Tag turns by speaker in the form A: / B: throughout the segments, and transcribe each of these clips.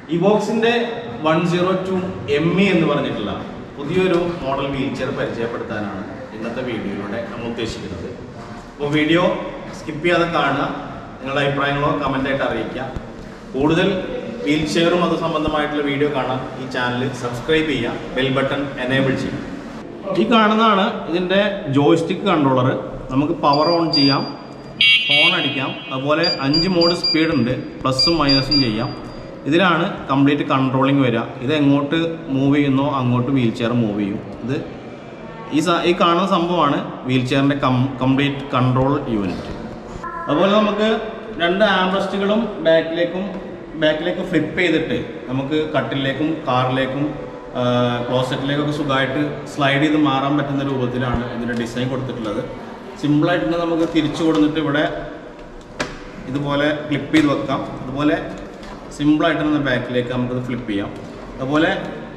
A: ഇവോക്സിന്റെ one zero two M E എന്ന് പറഞ്ഞിട്ടുള്ള പുതിയൊരു മോഡൽ വീൽ ചെയർ പരിചയപ്പെടുത്താനാണ് ഇന്നത്തെ വീഡിയോയിലൂടെ നമ്മൾ ഉദ്ദേശിക്കുന്നത് അപ്പോൾ വീഡിയോ സ്കിപ്പ് ചെയ്യാതെ കാണുക നിങ്ങളുടെ അഭിപ്രായങ്ങളോ കമൻ്റായിട്ട് അറിയിക്കാം കൂടുതൽ വീൽ ചെയറും അത് സംബന്ധമായിട്ടുള്ള വീഡിയോ കാണാൻ ഈ ചാനൽ സബ്സ്ക്രൈബ് ചെയ്യുക ബെൽ ബട്ടൺ എനേബിൾ ചെയ്യുക ഈ കാണുന്നതാണ് ഇതിൻ്റെ ജോയ്സ്റ്റിക്ക് കൺട്രോളർ നമുക്ക് പവർ ഓൺ ചെയ്യാം ഹോൺ അടിക്കാം അതുപോലെ അഞ്ച് മോഡ് സ്പീഡ് ഉണ്ട് പ്ലസും മൈനസും ചെയ്യാം ഇതിലാണ് കംപ്ലീറ്റ് കൺട്രോളിങ് വരിക ഇത് എങ്ങോട്ട് മൂവ് ചെയ്യുന്നോ അങ്ങോട്ട് വീൽ ചെയർ മൂവ് ചെയ്യും ഇത് ഈ സ- ഈ കാണുന്ന സംഭവമാണ് വീൽ ചെയറിൻ്റെ കം കംപ്ലീറ്റ് കൺട്രോൾ യൂണിറ്റ് അതുപോലെ നമുക്ക് രണ്ട് ആംബ്രസ്റ്റുകളും ബാക്കിലേക്കും ബാക്കിലേക്ക് ഫ്ലിപ്പ് ചെയ്തിട്ട് നമുക്ക് കട്ടിലേക്കും കാറിലേക്കും ക്ലോസറ്റിലേക്കൊക്കെ സുഖമായിട്ട് സ്ലൈഡ് ചെയ്ത് മാറാൻ പറ്റുന്ന രൂപത്തിലാണ് ഇതിൻ്റെ ഡിസൈൻ കൊടുത്തിട്ടുള്ളത് സിമ്പിളായിട്ട് തന്നെ നമുക്ക് തിരിച്ചു കൊടുത്തിട്ട് ഇവിടെ ഇതുപോലെ ക്ലിപ്പ് ചെയ്ത് വെക്കാം അതുപോലെ സിമ്പിളായിട്ട് തന്നെ ബാക്കിലേക്ക് നമുക്കത് ഫ്ലിപ്പ് ചെയ്യാം അതുപോലെ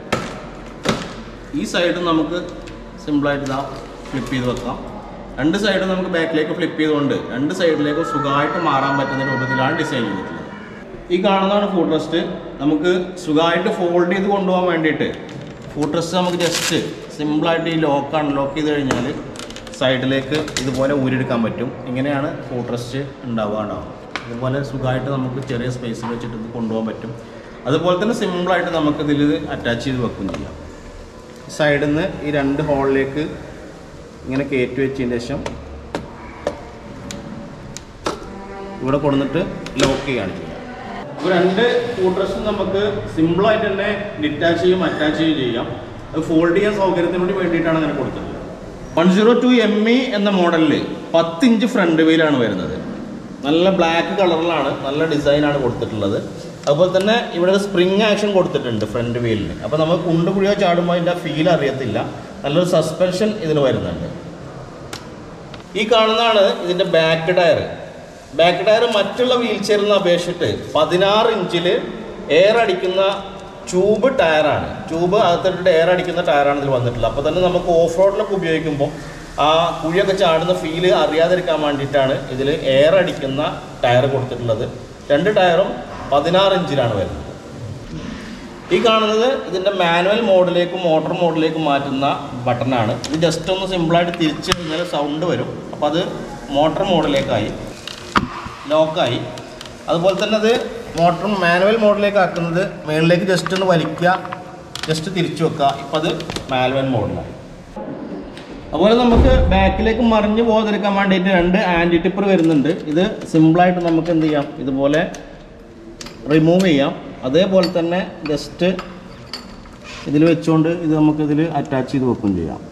A: ഈ സൈഡ് നമുക്ക് സിമ്പിളായിട്ട് ഇതാ ഫ്ലിപ്പ് ചെയ്ത് വെക്കാം രണ്ട് സൈഡും നമുക്ക് ബാക്കിലേക്ക് ഫ്ലിപ്പ് ചെയ്തുകൊണ്ട് രണ്ട് സൈഡിലേക്കും സുഖമായിട്ട് മാറാൻ പറ്റുന്ന രൂപത്തിലാണ് ഡിസൈൻ ചെയ്തിട്ടുള്ളത് ഈ കാണുന്നതാണ് ഫുഡ് റെസ്റ്റ് നമുക്ക് സുഖമായിട്ട് ഫോൾഡ് ചെയ്ത് കൊണ്ടുപോകാൻ വേണ്ടിയിട്ട് ഫുഡ് റെസ്റ്റ് നമുക്ക് ജസ്റ്റ് സിമ്പിളായിട്ട് ഈ ലോക്ക് അൺലോക്ക് ചെയ്ത് കഴിഞ്ഞാൽ സൈഡിലേക്ക് ഇതുപോലെ ഊരിയെടുക്കാൻ പറ്റും ഇങ്ങനെയാണ് ഫുഡ് റെസ്റ്റ് ഉണ്ടാവുക ഉണ്ടാവും ഇതുപോലെ സുഖമായിട്ട് നമുക്ക് ചെറിയ സ്പേസിൽ വെച്ചിട്ട് ഇത് കൊണ്ടുപോകാൻ പറ്റും അതുപോലെ തന്നെ സിമ്പിളായിട്ട് നമുക്കിതിൽ അറ്റാച്ച് ചെയ്ത് വെക്കുകയും ചെയ്യാം സൈഡിൽ നിന്ന് ഈ രണ്ട് ഹോളിലേക്ക് ഇങ്ങനെ കയറ്റി വെച്ചതിന് ശേഷം ഇവിടെ കൊടുത്തിട്ട് ലോക്ക് ചെയ്യുകയാണ് ചെയ്യുക ഇപ്പോൾ രണ്ട് ഫൂട്രസും നമുക്ക് സിമ്പിളായിട്ട് തന്നെ ഡിറ്റാച്ച് ചെയ്യും അറ്റാച്ച് ചെയ്യുകയും ചെയ്യാം അത് ഫോൾഡ് ചെയ്യാൻ സൗകര്യത്തിന് വേണ്ടി വേണ്ടിയിട്ടാണ് അങ്ങനെ കൊടുത്തിട്ടുള്ളത് one zero two M E എന്ന മോഡലിൽ പത്ത് ഇഞ്ച് ഫ്രണ്ട് വീലാണ് വരുന്നത് നല്ല ബ്ലാക്ക് കളറിലാണ് നല്ല ഡിസൈനാണ് കൊടുത്തിട്ടുള്ളത് അതുപോലെ തന്നെ ഇവിടെ ഒരു സ്പ്രിങ് ആക്ഷൻ കൊടുത്തിട്ടുണ്ട് ഫ്രണ്ട് വീലിന് അപ്പോൾ നമുക്ക് കുണ്ട് കുഴിയോ ചാടുമ്പോൾ അതിൻ്റെ ഫീൽ അറിയത്തില്ല നല്ലൊരു സസ്പെൻഷൻ ഇതിന് വരുന്നുണ്ട് ഈ കാണുന്നതാണ് ഇതിൻ്റെ ബാക്ക് ടയർ ബാക്ക് ടയർ മറ്റുള്ള വീൽ ചെയറിനെ അപേക്ഷിച്ചിട്ട് പതിനാറ് ഇഞ്ചിൽ എയർ അടിക്കുന്ന ട്യൂബ് ടയറാണ് ട്യൂബ് അകത്തിട്ട് എയർ അടിക്കുന്ന ടയറാണ് ഇതിൽ വന്നിട്ടുള്ളത് അപ്പോൾ തന്നെ നമുക്ക് ഓഫ് റോഡിലൊക്കെ ഉപയോഗിക്കുമ്പോൾ ആ കുഴിയൊക്കെ ചാടുന്ന ഫീല് അറിയാതിരിക്കാൻ വേണ്ടിയിട്ടാണ് ഇതിൽ എയർ അടിക്കുന്ന ടയർ കൊടുത്തിട്ടുള്ളത് രണ്ട് ടയറും പതിനാറ് ഇഞ്ചിലാണ് വരുന്നത് ഈ കാണുന്നത് ഇതിൻ്റെ മാനുവൽ മോഡിലേക്കും മോട്ടോർ മോഡിലേക്കും മാറ്റുന്ന ബട്ടണാണ് ഇത് ജസ്റ്റ് ഒന്ന് സിമ്പിളായിട്ട് തിരിച്ച് കഴിഞ്ഞാൽ സൗണ്ട് വരും അപ്പോൾ അത് മോട്ടോർ മോഡിലേക്കായി ലോക്കായി അതുപോലെ തന്നെ അത് മോട്ടോർ മാനുവൽ മോഡിലേക്ക് ആക്കുന്നത് മുകളിലേക്ക് ജസ്റ്റ് ഒന്ന് വലിക്കുക ജസ്റ്റ് തിരിച്ചു വെക്കുക ഇപ്പം അത് മാനുവൽ മോഡിലാണ് അതുപോലെ നമുക്ക് ബാക്കിലേക്ക് മറിഞ്ഞു പോകാതിരിക്കാൻ വേണ്ടിയിട്ട് രണ്ട് ആൻറ്റി ടിപ്പർ വരുന്നുണ്ട് ഇത് സിമ്പിളായിട്ട് നമുക്ക് എന്ത് ചെയ്യാം ഇതുപോലെ റിമൂവ് ചെയ്യാം അതേപോലെ തന്നെ ജസ്റ്റ് ഇതിൽ വെച്ചുകൊണ്ട് ഇത് നമുക്ക് ഇതിൽ അറ്റാച്ച് ചെയ്ത് വെക്കുകയും ചെയ്യാം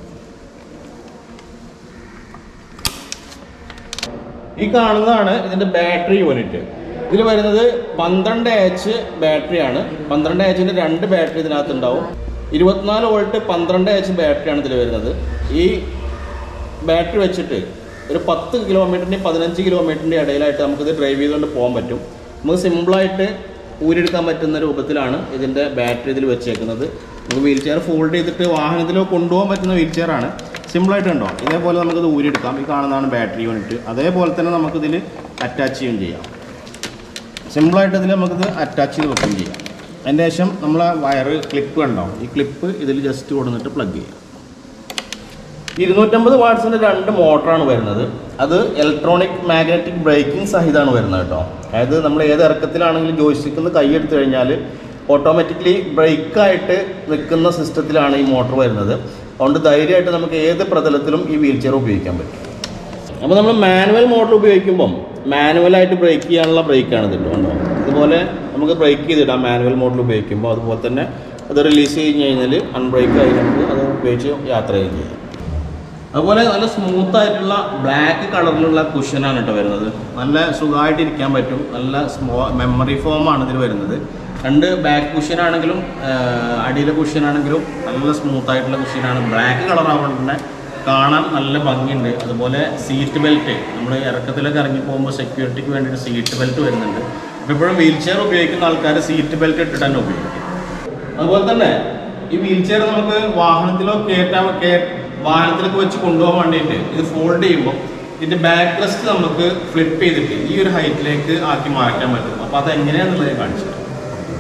A: ഈ കാണുന്നതാണ് ഇതിൻ്റെ ബാറ്ററി യൂണിറ്റ് ഇതിൽ വരുന്നത് പന്ത്രണ്ട് എച്ച് ബാറ്ററിയാണ് പന്ത്രണ്ട് എച്ചിൻ്റെ രണ്ട് ബാറ്ററി ഇതിനകത്ത് ഉണ്ടാവും ഇരുപത്തിനാല് വോൾട്ട് പന്ത്രണ്ട് എച്ച് ബാറ്ററിയാണ് ഇതിൽ വരുന്നത് ഈ ബാറ്ററി വെച്ചിട്ട് ഒരു പത്ത് കിലോമീറ്ററിൻ്റെയും പതിനഞ്ച് കിലോമീറ്ററിൻ്റെ ഇടയിലായിട്ട് നമുക്കിത് ഡ്രൈവ് ചെയ്തുകൊണ്ട് പോകാൻ പറ്റും നമുക്ക് സിമ്പിളായിട്ട് ഊരിയെടുക്കാൻ പറ്റുന്ന രൂപത്തിലാണ് ഇതിൻ്റെ ബാറ്ററി ഇതിൽ വെച്ചേക്കുന്നത് നമുക്ക് വീൽ ചെയർ ഫോൾഡ് ചെയ്തിട്ട് വാഹനത്തിലോ കൊണ്ടുപോകാൻ പറ്റുന്ന വീൽ ചെയർ ആണ് സിമ്പിളായിട്ട് ഉണ്ടോ ഇതേപോലെ നമുക്കിത് ഊരിയെടുക്കാം ഈ കാണുന്നതാണ് ബാറ്ററി യൂണിറ്റ് അതേപോലെ തന്നെ നമുക്കിതിൽ അറ്റാച്ച് ചെയ്യുകയും ചെയ്യാം സിമ്പിളായിട്ട് ഇതിൽ നമുക്കിത് അറ്റാച്ച് ചെയ്ത് വെക്കുകയും ചെയ്യാം അതിൻ്റെ ശേഷം നമ്മൾ വയറ് ക്ലിപ്പ് ഉണ്ടാവും ഈ ക്ലിപ്പ് ഇതിൽ ജസ്റ്റ് കൊടുത്തിട്ട് പ്ലഗ് ചെയ്യാം ഇരുന്നൂറ്റമ്പത് വാട്ട്സിൻ്റെ രണ്ട് മോട്ടറാണ് വരുന്നത് അത് ഇലക്ട്രോണിക് മാഗ്നറ്റിക് ബ്രേക്കിംഗ് സഹിതമാണ് വരുന്നത് കേട്ടോ അതായത് നമ്മൾ ഏത് ഇറക്കത്തിലാണെങ്കിലും ജോയിസ്റ്റിക്കിൽ കൈ എടുത്തു കഴിഞ്ഞാൽ ഓട്ടോമാറ്റിക്കലി ബ്രേക്കായിട്ട് നിൽക്കുന്ന സിസ്റ്റത്തിലാണ് ഈ മോട്ടർ വരുന്നത് അതുകൊണ്ട് ധൈര്യമായിട്ട് നമുക്ക് ഏത് പ്രതലത്തിലും ഈ വീൽ ചെയർ ഉപയോഗിക്കാൻ പറ്റും അപ്പോൾ നമ്മൾ മാനുവൽ മോഡൽ ഉപയോഗിക്കുമ്പം മാനുവലായിട്ട് ബ്രേക്ക് ചെയ്യാനുള്ള ബ്രേക്കാണ് ഇത് കേട്ടോ ഇതുപോലെ നമുക്ക് ബ്രേക്ക് ചെയ്തിടാം മാനുവൽ മോഡൽ ഉപയോഗിക്കുമ്പോൾ അതുപോലെ തന്നെ അത് റിലീസ് കഴിഞ്ഞ് കഴിഞ്ഞാൽ അൺബ്രേക്ക് ആയി നമുക്ക് അത് ഉപയോഗിച്ച് യാത്ര ചെയ്യുകയും ചെയ്യാം അതുപോലെ നല്ല സ്മൂത്ത് ആയിട്ടുള്ള ബ്ലാക്ക് കളറിലുള്ള കുഷനാണ് കേട്ടോ വരുന്നത് നല്ല സുഖമായിട്ട് ഇരിക്കാൻ പറ്റും നല്ല സ്മോ മെമ്മറി ഫോമാണ് ഇതിൽ വരുന്നത് രണ്ട് ബാക്ക് കുഷൻ ആണെങ്കിലും അടിയിലെ കുഷൻ ആണെങ്കിലും നല്ല സ്മൂത്ത് ആയിട്ടുള്ള കുഷനാണ് ബ്ലാക്ക് കളർ ആവുകൊണ്ട് തന്നെ കാണാൻ നല്ല ഭംഗിയുണ്ട് അതുപോലെ സീറ്റ് ബെൽറ്റ് നമ്മൾ ഇറക്കത്തിലൊക്കെ ഇറങ്ങി പോകുമ്പോൾ സെക്യൂരിറ്റിക്ക് വേണ്ടിയിട്ട് സീറ്റ് ബെൽറ്റ് വരുന്നുണ്ട് അപ്പോൾ ഇപ്പോഴും വീൽ ചെയർ ഉപയോഗിക്കുന്ന ആൾക്കാർ സീറ്റ് ബെൽറ്റ് ഇട്ടിട്ട് തന്നെ ഉപയോഗിക്കും അതുപോലെ തന്നെ ഈ വീൽ ചെയർ നമുക്ക് വാഹനത്തിലോ കയറ്റാൻ കേ- വാഹനത്തിലൊക്കെ വെച്ച് കൊണ്ടുപോകാൻ വേണ്ടിയിട്ട് ഇത് ഫോൾഡ് ചെയ്യുമ്പോൾ ഇതിന്റെ ബാക്ക് റെസ്റ്റ് നമുക്ക് ഫ്ലിപ്പ് ചെയ്തിട്ട് ഈ ഒരു ഹൈറ്റിലേക്ക് ആക്കി മാറ്റാൻ പറ്റും അപ്പോൾ അത് എങ്ങനെയാണെന്നുള്ളത് ഞാൻ കാണിച്ചു തരാം.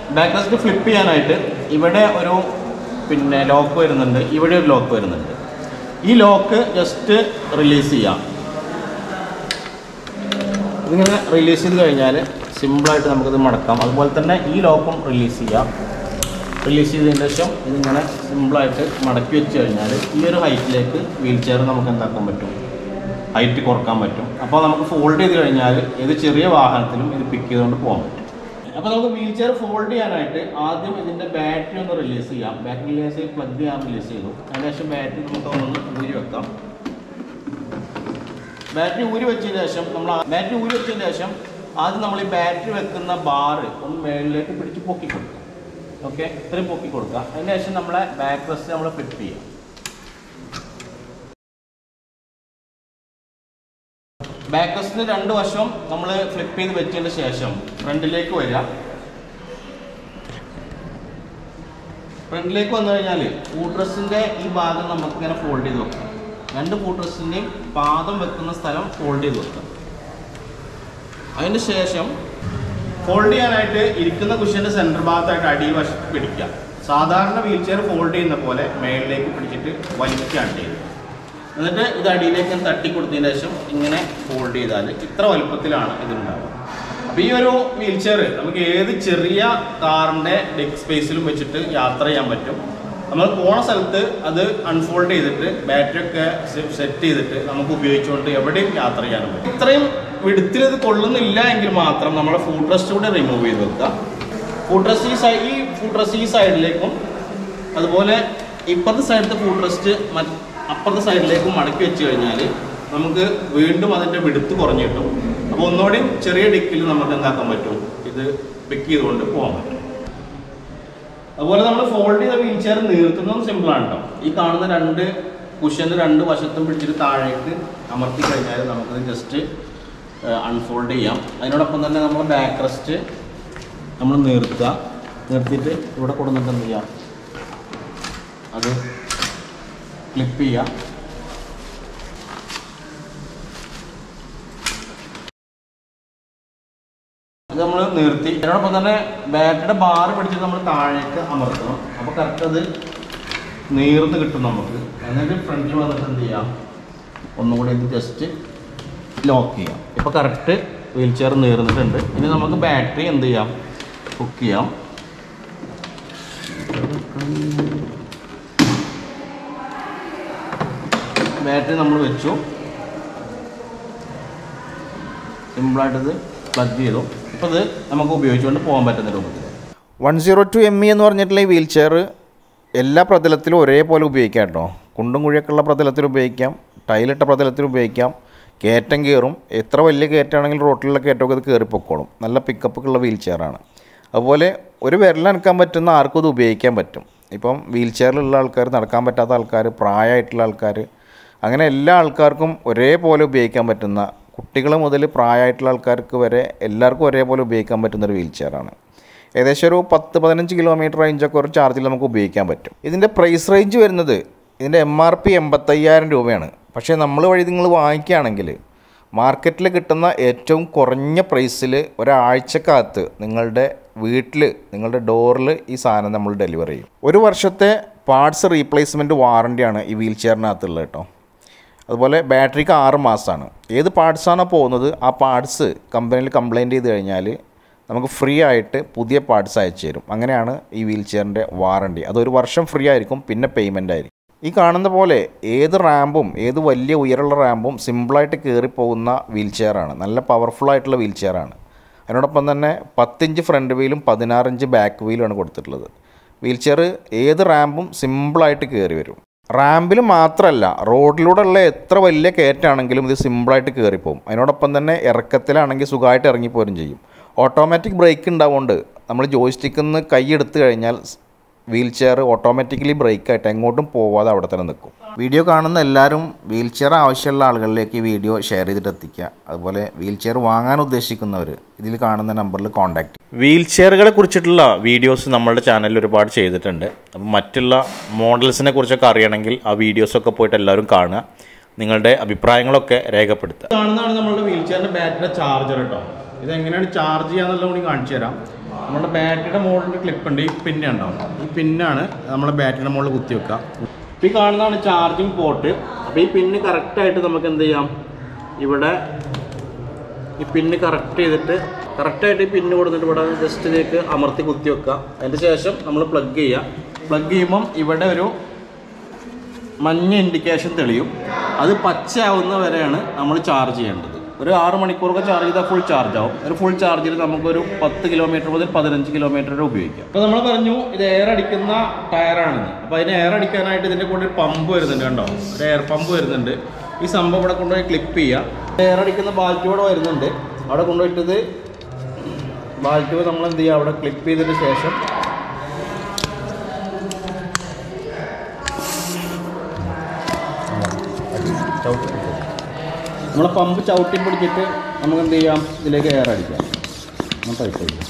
A: ബാക്ക് റെസ്റ്റ് ഫ്ലിപ്പ് ചെയ്യാനായിട്ട് ഇവിടെ ഒരു പിന്നെ ലോക്ക് വരുന്നുണ്ട് ഇവിടെ ഒരു ലോക്ക് വരുന്നുണ്ട് ഈ ലോക്ക് ജസ്റ്റ് റിലീസ് ചെയ്യാം ഇതിങ്ങനെ റിലീസ് ചെയ്ത് കഴിഞ്ഞാൽ സിമ്പിളായിട്ട് നമുക്കിത് മടക്കാം അതുപോലെ തന്നെ ഈ ലോക്കും റിലീസ് ചെയ്യാം റിലീസ് ചെയ്തതിന് ശേഷം ഇതിങ്ങനെ സിമ്പിളായിട്ട് മടക്കി വെച്ച് കഴിഞ്ഞാൽ ഈ ഒരു ഹൈറ്റിലേക്ക് വീൽ ചെയർ നമുക്ക് എന്താക്കാൻ പറ്റും ഹൈറ്റ് കുറക്കാൻ പറ്റും അപ്പോൾ നമുക്ക് ഫോൾഡ് ചെയ്ത് കഴിഞ്ഞാൽ ഏത് ചെറിയ വാഹനത്തിലും ഇത് പിക്ക് ചെയ്തുകൊണ്ട് പോകാൻ പറ്റും അപ്പോൾ നമുക്ക് വീൽ ചെയർ ഫോൾഡ് ചെയ്യാനായിട്ട് ആദ്യം ഇതിൻ്റെ ബാറ്ററി ഒന്ന് റിലീസ് ചെയ്യാം ബാറ്ററി റിലീസ് പ്ലഗ് ചെയ്യാൻ റിലീസ് ചെയ്തു അതിനുശേഷം ബാറ്ററി നമുക്ക് ഒന്ന് ഊരി വെക്കാം ബാറ്ററി ഊരി വെച്ചതിന് ശേഷം നമ്മൾ ബാറ്ററി ഊരി വെച്ചതിന് ശേഷം ആദ്യം നമ്മൾ ഈ ബാറ്ററി വെക്കുന്ന ബാറ് ഒന്ന് മേളിലേക്ക് പിടിച്ച് പൊക്കി കൊടുക്കുക ഓക്കെ ഇത്രയും പൊക്കി കൊടുക്കുക അതിന് ശേഷം നമ്മളെ ബാക്ക് റെസ്റ്റ് നമ്മൾ ഫ്ലിപ്പ് ചെയ്യാം ബാക്ക് റെസ്റ്റിന് രണ്ട് വശം നമ്മൾ ഫ്ലിപ്പ് ചെയ്ത് വെച്ചതിന് ശേഷം ഫ്രണ്ടിലേക്ക് വരിക ഫ്രണ്ടിലേക്ക് വന്നു കഴിഞ്ഞാൽ ഫൂട്രസിൻ്റെ ഈ ഭാഗം നമുക്ക് ഇങ്ങനെ ഫോൾഡ് ചെയ്ത് വെക്കാം രണ്ട് ഫൂട്രസിൻ്റെയും പാദം വെക്കുന്ന സ്ഥലം ഫോൾഡ് ചെയ്ത് വെക്കാം അതിന് ശേഷം ഫോൾഡ് ചെയ്യാനായിട്ട് ഇരിക്കുന്ന കുഷ്യൻ്റെ സെൻറ്റർ ഭാഗത്തായിട്ട് അടിവശത്ത് പിടിക്കുക സാധാരണ വീൽ ചെയർ ഫോൾഡ് ചെയ്യുന്ന പോലെ മേളിലേക്ക് പിടിച്ചിട്ട് വലിക്കുകയാണ് ചെയ്യുന്നത് എന്നിട്ട് ഇത് അടിയിലേക്ക് ഞാൻ തട്ടി കൊടുത്തതിന് ശേഷം ഇങ്ങനെ ഫോൾഡ് ചെയ്താൽ ഇത്ര വലുപ്പത്തിലാണ് ഇതുണ്ടാവുക അപ്പോൾ ഈ ഒരു വീൽ ചെയർ നമുക്ക് ഏത് ചെറിയ കാറിൻ്റെ ഡെക്ക് സ്പേസിലും വെച്ചിട്ട് യാത്ര ചെയ്യാൻ പറ്റും നമ്മൾ പോണ സ്ഥലത്ത് അത് അൺഫോൾഡ് ചെയ്തിട്ട് ബാറ്ററി ഒക്കെ സെറ്റ് ചെയ്തിട്ട് നമുക്ക് ഉപയോഗിച്ചുകൊണ്ട് എവിടെയും യാത്ര ചെയ്യാനും പറ്റും ഇത്രയും വിടുത്തിൽ ഇത് കൊള്ളുന്നില്ല എങ്കിൽ മാത്രം നമ്മൾ ഫുഡ് റെസ്റ്റ് കൂടെ റിമൂവ് ചെയ്ത് വെക്കുക ഫുഡ് റെസ്റ്റ് ഈ സൈ ഈ ഫുഡ് റെസ്റ്റ് ഈ സൈഡിലേക്കും അതുപോലെ ഇപ്പുറത്തെ സൈഡിലത്തെ ഫുഡ് റെസ്റ്റ് മറ്റ് അപ്പുറത്തെ സൈഡിലേക്കും മടക്കി വെച്ച് കഴിഞ്ഞാൽ നമുക്ക് വീണ്ടും അതിൻ്റെ വിടുത്ത് കുറഞ്ഞു കിട്ടും അപ്പോൾ ഒന്നുകൂടി ചെറിയ ഡിക്കിൽ നമുക്ക് എന്താക്കാൻ പറ്റും ഇത് പിക്ക് ചെയ്തുകൊണ്ട് പോകാൻ പറ്റും അതുപോലെ നമ്മൾ ഫോൾഡ് ചെയ്ത വീൽ ചെയർ നീർത്തുന്നതും സിമ്പിളാണ് കേട്ടോ ഈ കാണുന്ന രണ്ട് കുഷ്യൻ്റെ രണ്ട് വശത്തും പിടിച്ചിട്ട് താഴേക്ക് അമർത്തി കഴിഞ്ഞാൽ നമുക്കത് ജസ്റ്റ് അൺഫോൾഡ് ചെയ്യാം അതിനോടൊപ്പം തന്നെ നമ്മൾ ബാക്ക് റെസ്റ്റ് നമ്മൾ നിർത്തുക നിർത്തിയിട്ട് ഇവിടെ കൊടുത്തിട്ട് എന്ത് ചെയ്യാം അത് ക്ലിപ്പ് ചെയ്യാം ഇത് നമ്മൾ നിർത്തി അതിനോടൊപ്പം തന്നെ ബാറ്ററിയുടെ ബാർ പിടിച്ചിട്ട് നമ്മൾ താഴേക്ക് അമർത്തണം അപ്പോൾ കറക്റ്റ് അത് നീർന്ന് കിട്ടും നമുക്ക് എന്നിട്ട് ഫ്രണ്ടിൽ വന്നിട്ട് എന്ത് ചെയ്യാം ഒന്നുകൂടി ഇത് ജസ്റ്റ് ലോക്ക് ചെയ്യാം ഇപ്പോൾ കറക്റ്റ് വീൽ ചെയർ നീർന്നിട്ടുണ്ട് ഇനി നമുക്ക് ബാറ്ററി എന്ത് ചെയ്യാം ഹുക്ക് ചെയ്യാം ബാറ്ററി നമ്മൾ വെച്ചു സിമ്പിളായിട്ടിത് പ്ലഗ് ചെയ്തു ഇപ്പോൾ ഇത് നമുക്ക് ഉപയോഗിച്ചുകൊണ്ട് പോകാൻ പറ്റുന്ന രൂപത്തിൽ
B: one zero two M E എന്ന് പറഞ്ഞിട്ടുള്ള ഈ വീൽ ചെയർ എല്ലാ പ്രതലത്തിലും ഒരേപോലെ ഉപയോഗിക്കാം കേട്ടോ കുണ്ടും കുഴിയൊക്കെയുള്ള പ്രതലത്തിൽ ഉപയോഗിക്കാം ടൈലിട്ട പ്രതലത്തിൽ ഉപയോഗിക്കാം കയറ്റം കയറും എത്ര വലിയ കയറ്റാണെങ്കിലും റോട്ടിലുള്ള കയറ്റമൊക്കെ ഇത് കയറിപ്പൊക്കോളും നല്ല പിക്കപ്പൊക്കെ ഉള്ള വീൽ ചെയറാണ് അതുപോലെ ഒരു വിരലനക്കാൻ പറ്റുന്ന ആർക്കും ഇത് ഉപയോഗിക്കാൻ പറ്റും ഇപ്പം വീൽ ചെയറിലുള്ള ആൾക്കാർ നടക്കാൻ പറ്റാത്ത ആൾക്കാർ പ്രായമായിട്ടുള്ള ആൾക്കാർ അങ്ങനെ എല്ലാ ആൾക്കാർക്കും ഒരേപോലെ ഉപയോഗിക്കാൻ പറ്റുന്ന കുട്ടികൾ മുതൽ പ്രായമായിട്ടുള്ള ആൾക്കാർക്ക് വരെ എല്ലാവർക്കും ഒരേപോലെ ഉപയോഗിക്കാൻ പറ്റുന്ന ഒരു വീൽ ചെയറാണ് ഏകദേശം ഒരു പത്ത് പതിനഞ്ച് കിലോമീറ്റർ റേഞ്ചൊക്കെ ഒരു ചാർജിൽ നമുക്ക് ഉപയോഗിക്കാൻ പറ്റും ഇതിൻ്റെ പ്രൈസ് റേഞ്ച് വരുന്നത് ഇതിൻ്റെ എം ആർ പി എൺപത്തയ്യായിരം രൂപയാണ് പക്ഷേ നമ്മൾ വഴി നിങ്ങൾ വാങ്ങിക്കുകയാണെങ്കിൽ മാർക്കറ്റിൽ കിട്ടുന്ന ഏറ്റവും കുറഞ്ഞ പ്രൈസിൽ ഒരാഴ്ചക്കകത്ത് നിങ്ങളുടെ വീട്ടിൽ നിങ്ങളുടെ ഡോറിൽ ഈ സാധനം നമ്മൾ ഡെലിവറി ചെയ്യും ഒരു വർഷത്തെ പാർട്സ് റീപ്ലേസ്മെൻറ്റ് വാറണ്ടിയാണ് ഈ വീൽ ചെയറിനകത്തുള്ളത് കേട്ടോ അതുപോലെ ബാറ്ററിക്ക് ആറ് മാസമാണ് ഏത് പാർട്സാണോ പോകുന്നത് ആ പാർട്സ് കമ്പനിയിൽ കംപ്ലയിൻറ്റ് ചെയ്ത് കഴിഞ്ഞാൽ നമുക്ക് ഫ്രീ ആയിട്ട് പുതിയ പാർട്സ് അയച്ചു തരും അങ്ങനെയാണ് ഈ വീൽ ചെയറിൻ്റെ വാറണ്ടി അതൊരു വർഷം ഫ്രീ ആയിരിക്കും പിന്നെ പേയ്മെൻ്റ് ആയിരിക്കും ഈ കാണുന്ന പോലെ ഏത് റാമ്പും ഏത് വലിയ ഉയരമുള്ള റാമ്പും സിമ്പിളായിട്ട് കയറിപ്പോകുന്ന വീൽ ചെയറാണ് നല്ല പവർഫുൾ ആയിട്ടുള്ള വീൽ ചെയറാണ് അതിനോടൊപ്പം തന്നെ പത്തിഞ്ച് ഫ്രണ്ട് വീലും പതിനാറിഞ്ച് ബാക്ക് വീലുമാണ് കൊടുത്തിട്ടുള്ളത് വീൽ ചെയർ ഏത് റാമ്പും സിമ്പിളായിട്ട് കയറി വരും റാമ്പിൽ മാത്രമല്ല റോഡിലൂടെയുള്ള എത്ര വലിയ കയറ്റാണെങ്കിലും ഇത് സിമ്പിളായിട്ട് കയറിപ്പോവും അതിനോടൊപ്പം തന്നെ ഇറക്കത്തിലാണെങ്കിൽ സുഖമായിട്ട് ഇറങ്ങിപ്പോരും ചെയ്യും ഓട്ടോമാറ്റിക് ബ്രേക്ക് ഉണ്ടാവുകൊണ്ട് നമ്മൾ ജോയിസ്റ്റിക്കിൽ നിന്ന് കൈ എടുത്തു കഴിഞ്ഞാൽ വീൽ ചെയർ ഓട്ടോമാറ്റിക്കലി ബ്രേക്കായിട്ട് എങ്ങോട്ടും പോവാതെ അവിടെ തന്നെ നിൽക്കും വീഡിയോ കാണുന്ന എല്ലാവരും വീൽ ചെയർ ആവശ്യമുള്ള ആളുകളിലേക്ക് ഈ വീഡിയോ ഷെയർ ചെയ്തിട്ട് എത്തിക്കുക അതുപോലെ വീൽ ചെയർ വാങ്ങാൻ ഉദ്ദേശിക്കുന്നവർ ഇതിൽ കാണുന്ന നമ്പറിൽ കോൺടാക്ട്
A: വീൽ ചെയറുകളെ കുറിച്ചിട്ടുള്ള വീഡിയോസ് നമ്മളുടെ ചാനലിൽ ഒരുപാട് ചെയ്തിട്ടുണ്ട് അപ്പം മറ്റുള്ള മോഡൽസിനെ കുറിച്ചൊക്കെ അറിയണമെങ്കിൽ ആ വീഡിയോസൊക്കെ പോയിട്ട് എല്ലാവരും കാണുക നിങ്ങളുടെ അഭിപ്രായങ്ങളൊക്കെ രേഖപ്പെടുത്തുക കാണുന്നതാണ് നമ്മളുടെ വീൽ ചെയറിൻ്റെ ബാറ്ററിയുടെ ചാർജർ കേട്ടോ ഇത് എങ്ങനെയാണ് ചാർജ് ചെയ്യാന്നുള്ളത് കൂടി കാണിച്ചു തരാം നമ്മുടെ ബാറ്ററിയുടെ മുകളിൽ ക്ലിപ്പ് ഉണ്ട് ഈ പിന്ന് ഉണ്ടാവും ഈ പിന്നാണ് നമ്മളെ ബാറ്ററിയുടെ മുകളിൽ കുത്തി വെക്കുക ഇപ്പം ഈ കാണുന്നതാണ് ചാർജിങ് പോർട്ട് അപ്പോൾ ഈ പിന്ന് കറക്റ്റായിട്ട് നമുക്ക് എന്ത് ചെയ്യാം ഇവിടെ ഈ പിന്ന് കറക്റ്റ് ചെയ്തിട്ട് കറക്റ്റായിട്ട് ഈ പിന്ന് കൊടുത്തിട്ട് ഇവിടെ ജസ്റ്റ് ഇതിലേക്ക് അമർത്തി കുത്തി വെക്കുക അതിന് ശേഷം നമ്മൾ പ്ലഗ് ചെയ്യുക പ്ലഗ് ചെയ്യുമ്പം ഇവിടെ ഒരു മഞ്ഞ ഇൻഡിക്കേഷൻ തെളിയും അത് പച്ചയാവുന്ന വരെയാണ് നമ്മൾ ചാർജ് ചെയ്യേണ്ടത് ഒരു ആറ് മണിക്കൂറൊക്കെ ചാർജ് ചെയ്താൽ ഫുൾ ചാർജ് ആവും ഒരു ഫുൾ ചാർജിൽ നമുക്കൊരു പത്ത് കിലോമീറ്റർ മുതൽ പതിനഞ്ച് കിലോമീറ്റർ വരെ ഉപയോഗിക്കാം അപ്പോൾ നമ്മൾ പറഞ്ഞു ഇത് എയർ അടിക്കുന്ന ടയറാണെന്ന് അപ്പോൾ അതിന് എയർ അടിക്കാനായിട്ട് ഇതിൻ്റെ കൂടെ ഒരു പമ്പ് വരുന്നുണ്ട് കണ്ടോ ഒരു എയർ പമ്പ് വരുന്നുണ്ട് ഈ സംഭവം ഇവിടെ കൊണ്ടുപോയി ക്ലിപ്പ് ചെയ്യുക എയർ അടിക്കുന്ന ബാൽറ്റൂടെ വരുന്നുണ്ട് അവിടെ കൊണ്ടുപോയിട്ടത് ബാൽറ്റൂബ് നമ്മൾ എന്ത് ചെയ്യുക അവിടെ ക്ലിപ്പ് ചെയ്തതിന് ശേഷം നമ്മളെ പമ്പ് ചവിട്ടി പിടിച്ചിട്ട് നമുക്ക് എന്ത് ചെയ്യാം ഇതിലേക്ക് എയർ അടിക്കാം നമ്മൾ ടൈപ്പ് ചെയ്യാം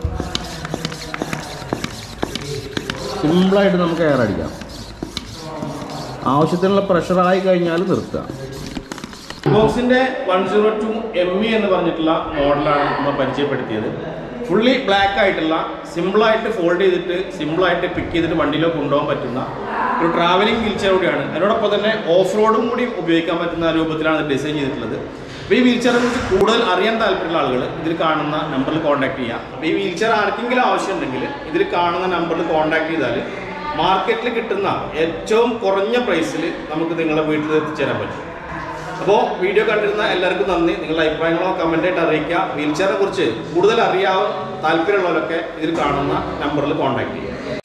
A: സിമ്പിളായിട്ട് നമുക്ക് എയർ അടിക്കാം ആവശ്യത്തിനുള്ള പ്രഷറായി കഴിഞ്ഞാൽ നിർത്തുക ബോക്സിന്റെ one zero two M E എന്ന് പറഞ്ഞിട്ടുള്ള മോഡലാണ് നമ്മൾ പരിചയപ്പെടുത്തിയത് ഫുള്ളി ബ്ലാക്ക് ആയിട്ടുള്ള സിമ്പിളായിട്ട് ഫോൾഡ് ചെയ്തിട്ട് സിമ്പിളായിട്ട് പിക്ക് ചെയ്തിട്ട് വണ്ടിയിലോ കൊണ്ടുപോകാൻ പറ്റുന്ന ഒരു ട്രാവലിംഗ് വീൽചെയർ കൂടിയാണ് അതിനോടൊപ്പം തന്നെ ഓഫ് റോഡും കൂടി ഉപയോഗിക്കാൻ പറ്റുന്ന രൂപത്തിലാണ് ഡിസൈൻ ചെയ്തിട്ടുള്ളത് അപ്പോൾ ഈ വീൽചെയറിനെ കുറിച്ച് കൂടുതൽ അറിയാൻ താല്പര്യമുള്ള ആളുകൾ ഇതിൽ കാണുന്ന നമ്പറിൽ കോൺടാക്ട് ചെയ്യാം അപ്പോൾ ഈ വീൽചെയർ ആർക്കെങ്കിലും ആവശ്യമുണ്ടെങ്കിൽ ഇതിൽ കാണുന്ന നമ്പറിൽ കോൺടാക്ട് ചെയ്താൽ മാർക്കറ്റിൽ കിട്ടുന്ന ഏറ്റവും കുറഞ്ഞ പ്രൈസിൽ നമുക്ക് നിങ്ങളുടെ വീട്ടിൽ എത്തിച്ചേരാൻ പറ്റും അപ്പോൾ വീഡിയോ കണ്ടിരുന്ന എല്ലാവർക്കും നന്ദി നിങ്ങളുടെ അഭിപ്രായങ്ങളോ കമൻ്റായിട്ട് അറിയിക്കുക വീൽചെയറിനെ കുറിച്ച് കൂടുതൽ അറിയാൻ താല്പര്യമുള്ളവരൊക്കെ ഇതിൽ കാണുന്ന നമ്പറിൽ കോൺടാക്ട് ചെയ്യുക